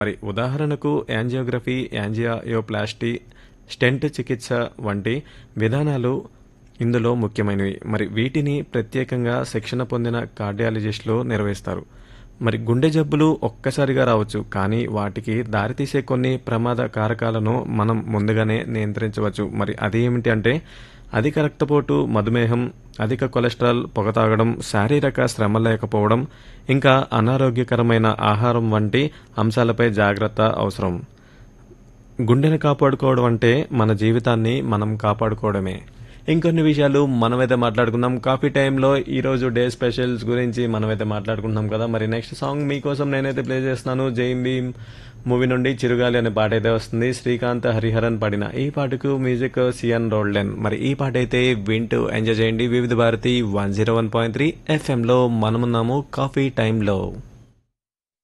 మరి ఉదాహరణకు angiography angioplasty stent చికిత్స వంటి విధానాలు ఇందులో ముఖ్యమైనవి మరి వీటిని ప్రత్యేకంగా శిక్షణ పొందిన కార్డియాలజిస్టులు నిర్వహిస్తారు మరి గుండె జబ్బులు ఒక్కసారిగా రావచ్చు కానీ వాటికి దారితీసే కొన్ని ప్రమాద కారకాలను మనం ముందుగానే నియంత్రించవచ్చు మరి అది ఏమిటి అంటే అధిక రక్తపోటు మధుమేహం అధిక కొలెస్ట్రాల్ పొగ తాగడం శారీరక శ్రమ లేకపోవడం ఇంకా అనారోగ్యకరమైన ఆహారం వంటి అంశాలపై జాగ్రత్త అవసరం గుండెను కాపాడుకోవడం అంటే మన జీవితాన్ని మనం కాపాడుకోవడమే ఇంకొన్ని విషయాలు మనమైతే మాట్లాడుకుందాం కాఫీ టైంలో ఈరోజు డే స్పెషల్స్ గురించి మనమైతే మాట్లాడుకుంటున్నాం కదా మరి నెక్స్ట్ సాంగ్ మీకోసం నేనైతే ప్లే చేస్తున్నాను జైన్ భీమ్ మూవీ నుండి చిరుగాలి అనే పాట అయితే వస్తుంది శ్రీకాంత్ హరిహరన్ పాడిన ఈ పాటకు మ్యూజిక్ సియన్ రోల్డెన్ మరి ఈ పాట అయితే వింటూ ఎంజాయ్ చేయండి Vividh Bharati one zero one point three ఎఫ్ఎంలో మనమున్నాము కాఫీ టైంలో